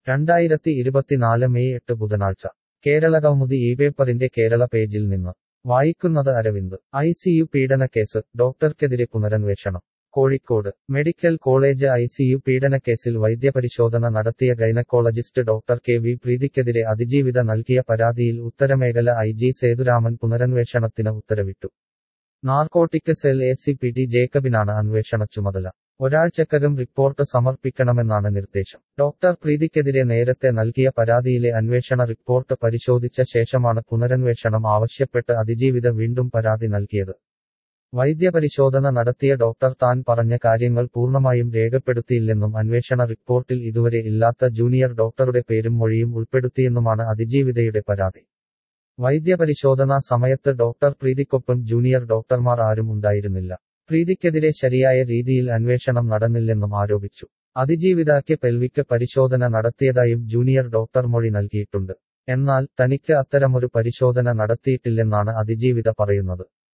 രണ്ടായിരത്തി ഇരുപത്തിനാല് മെയ് എട്ട് ബുധനാഴ്ച കേരളകൗമുദി ഈ പേപ്പറിന്റെ കേരള പേജിൽ നിന്ന് വായിക്കുന്നത് അരവിന്ദ് ഐ സിയു പീഡനക്കേസ് ഡോക്ടർക്കെതിരെ പുനരന്വേഷണം Kozhikode medical college I C U പീഡനക്കേസിൽ വൈദ്യപരിശോധന നടത്തിയ ഗൈനക്കോളജിസ്റ്റ് ഡോക്ടർ കെ വി പ്രീതിക്കെതിരെ അതിജീവിത നൽകിയ പരാതിയിൽ ഉത്തരമേഖല ഐ ജി സേതുരാമൻ പുനരന്വേഷണത്തിന് ഉത്തരവിട്ടു narcotic cell A C P T ജേക്കബിനാണ് അന്വേഷണ ചുമതല ഒരാഴ്ചക്കകം റിപ്പോർട്ട് സമർപ്പിക്കണമെന്നാണ് നിർദ്ദേശം ഡോക്ടർ പ്രീതിക്കെതിരെ നേരത്തെ നൽകിയ പരാതിയിലെ അന്വേഷണ റിപ്പോർട്ട് പരിശോധിച്ച ശേഷമാണ് പുനരന്വേഷണം ആവശ്യപ്പെട്ട് അതിജീവിത വീണ്ടും പരാതി നൽകിയത് വൈദ്യപരിശോധന നടത്തിയ ഡോക്ടർ താൻ പറഞ്ഞ കാര്യങ്ങൾ പൂർണ്ണമായും രേഖപ്പെടുത്തിയില്ലെന്നും അന്വേഷണ റിപ്പോർട്ടിൽ ഇതുവരെ ഇല്ലാത്ത ജൂനിയർ ഡോക്ടറുടെ പേരും മൊഴിയും ഉൾപ്പെടുത്തിയെന്നുമാണ് അതിജീവിതയുടെ പരാതി വൈദ്യപരിശോധനാ സമയത്ത് ഡോക്ടർ പ്രീതിക്കൊപ്പം ജൂനിയർ ഡോക്ടർമാർ ആരും ഉണ്ടായിരുന്നില്ല പ്രീതിക്കെതിരെ ശരിയായ രീതിയിൽ അന്വേഷണം നടന്നില്ലെന്നും ആരോപിച്ചു അതിജീവിതാക്ക് പെൽവിക്ക് പരിശോധന നടത്തിയതായും ജൂനിയർ ഡോക്ടർ മൊഴി നൽകിയിട്ടുണ്ട് എന്നാൽ തനിക്ക് അത്തരമൊരു പരിശോധന നടത്തിയിട്ടില്ലെന്നാണ് അതിജീവിത പറയുന്നത്